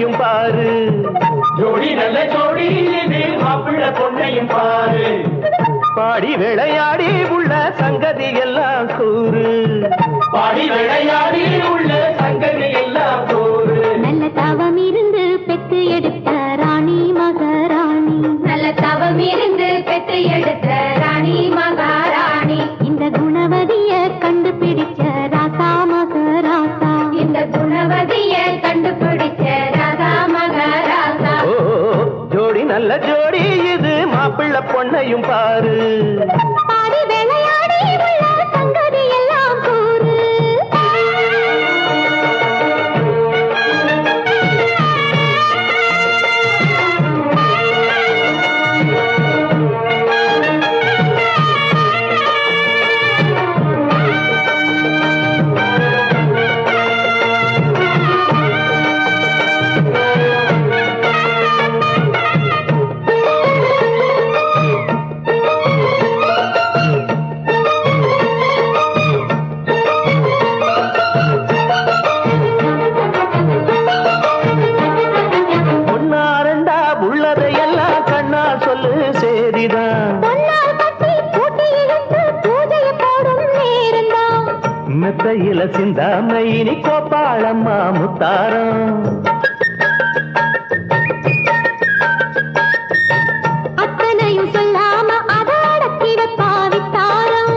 பொண்ணையும் பாரு ஜோடி நல்ல ஜோடி இது மாப்பிள்ள பொண்ணையும் பாரு பாடி விளையாடி உள்ள சங்கதி எல்லாம் கூறு பாடி விளையாடி உள்ள சங்கதி எல்லாம் போரு நல்ல தவம் இருந்து பெத்து எடுத்த ராணி மகாராணி நல்ல தவம் இருந்து பெத்து எடுத்த ராணி மகாராணி இந்த குணவதிய கண்டுபிடிச்ச ராசா மகராசா இந்த குணவதிய கண்டுபிடிச்ச ராசா மகராசா ஓ ஜோடி நல்ல ஜோடி இது மாப்பிள்ள பொண்ணையும் பாரு பாடி விளையாடி உள்ள சங்கதி எல்லாம் கூறு ஒன்னா ரெண்டா உள்ளதையெல்லாம் கண்ணா சொல்லு சேதிதான் பொன்னால் கட்டி பூட்டி இழுத்து பூஜையை போடும் நேரம்தான் மெத்தையில சிந்தாம இனி கோப்பாளம்மா முத்தாரம் அத்தனையும் சொல்லாம அத அடக்கி வைப்பாவித்தாரம்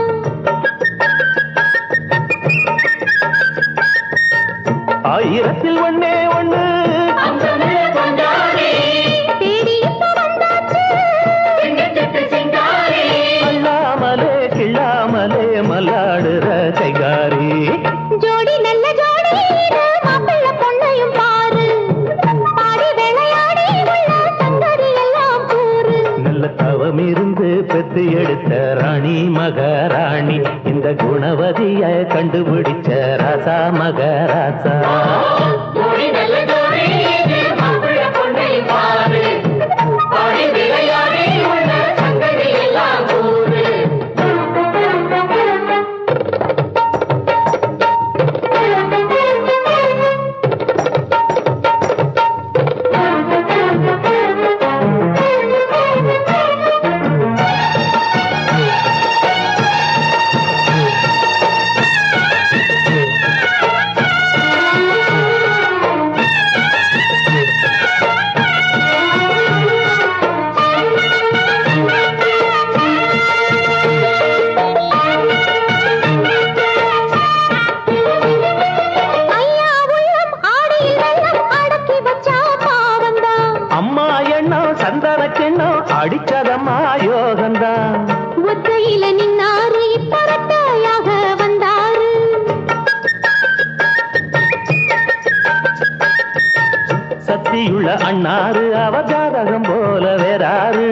ஆயிரத்தில் ஒண்ணே ஒண்ணு அந்த கொஞ்சாடி தேடி இப்ப வந்தாச்சு சிங்கச்சிட்டு சிங்காரி அல்லாமலே கிள்ளாமலே மல்லாடுற கைகாரி ஜோடி நல்ல ஜோடி இது மாப்பிள்ள பொண்ணையும் பாரு பாடி விளையாடி உள்ள சங்கதி எல்லாம் கூறு நல்ல தவம் இருந்து பெத்து எடுத்த ராணி மகாராணி இந்த குணவதிய கண்டுபிடிச்ச ராசா மகராசா ஜோடி நல்ல ஜோடி இது மாப்பிள்ள பொண்ணையும் பாரு பாடி விளையாடி உள்ள சங்கதி எல்லாம் போரு ஐயா உள்ளம் ஆடியில் வெள்ளம் அடக்கி வச்சா பாவம்தான் அம்மா எண்ணம் சந்தனக்கெண்ணம் அடிச்சதம்மா யோகந்தான் ஒத்தையில நின்னாரு இப்பரட்டையாக வந்தாரு சத்தியுள்ள அண்ணாரு அவஜாதகம் போல வேறாரு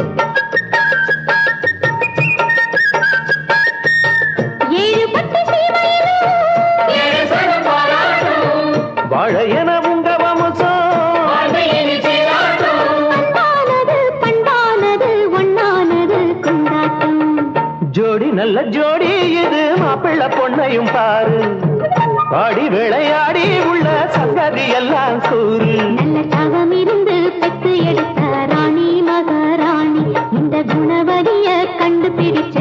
ஏழு பட்டு சீமையிலும் ஏழு சனம் பாராட்டும் வாழ என உங்க வம்சம் வாழ்வையினி சீராட்டும் அன்பானது பண்பானது ஒண்ணானது கொண்டாட்டம் ஜோடி நல்ல ஜோடி இது மாப்பிள்ள பொண்ணையும் பாரு பாடி விளையாடி உள்ள சங்கதி எல்லாம் கூறு நல்ல தவம் இருந்து பெத்து எடுத்த ராணி மகாராணி இந்த குணவதிய கண்டுபிடிச்ச